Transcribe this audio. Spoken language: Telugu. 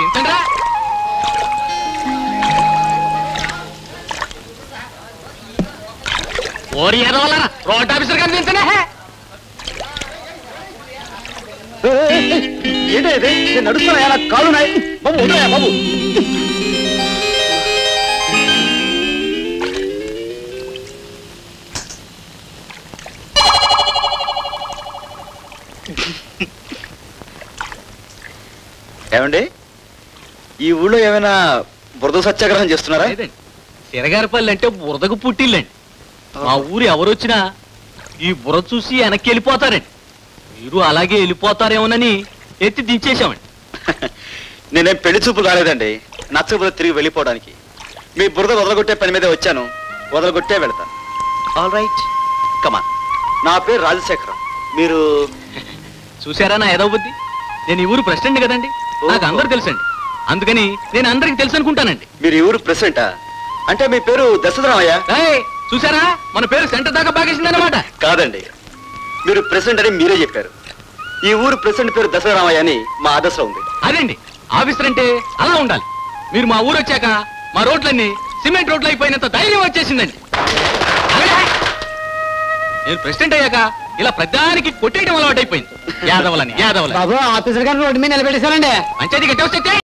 దించండి రా ఓరి ఎదవలరా రోడ్ ఆఫీసర్ గారిని దించండి హే. ఏంటి ఇది నేను నడుస్తున్నా నాకు కాళ్ళు ఉన్నాయి బాబు వదిలేయ్ బాబు ఏమండి ఈ ఊళ్ళో ఏమైనా బురద సత్యాగ్రహం చేస్తున్నారా లేదండి సిరగారపల్లి అంటే బురదకు పుట్టిల్లండి మా ఊరు ఎవరొచ్చినా ఈ బురద చూసి వెనక్కి వెళ్ళిపోతారండి మీరు అలాగే వెళ్ళిపోతారేమోనని ఎత్తి దించేశామండి నేనేం పెళ్లి చూపు కాలేదండి నచ్చకపోతే తిరిగి వెళ్ళిపోవడానికి మీ బురద వదలగొట్టే పని మీదే వచ్చాను వదలగొట్టే వెళ్తాను ఆల్ రైట్ కమా నా పేరు రాజశేఖరం మీరు చూసారా నా ఏదో బుద్ధి నేను ఈ ఊరు ప్రెసిడెంట్ కదండి నాకు అందరూ తెలుసండి అందుకని నేను అందరికి తెలుసు అనుకుంటానండి మీరు ఈ ఊరు ప్రెసిడెంటా అంటే మీ పేరు దశరథరామయ్య ఏయ్, చూసారా మన పేరు సెంటర్ దాకా బాగేసిందన్నమాట కాదండి మీరు ప్రెసిడెంట్ అని మీరే చెప్పారు ఈ ఊరు ప్రెసిడెంట్ పేరు దశరథరామయ్య అని మా ఆదర్శం ఉంది అదండి ఆఫీసర్ అంటే అలా ఉండాలి మీరు మా ఊరు వచ్చాక మా రోడ్లన్నీ సిమెంట్ రోడ్లు అయిపోయినంత ధైర్యం వచ్చేసిందండి అలాగే. నేను ప్రెసిడెంట్ అయ్యాక ఇలా ప్రధానికి కొట్టేయడం అలవాటు అయిపోయింది యాదవలని యాదవలని బాబు ఆఫీసర్ గారు రోడ్డు మీద నిలబెట్టేశారండి పంచాయతీ కట్టే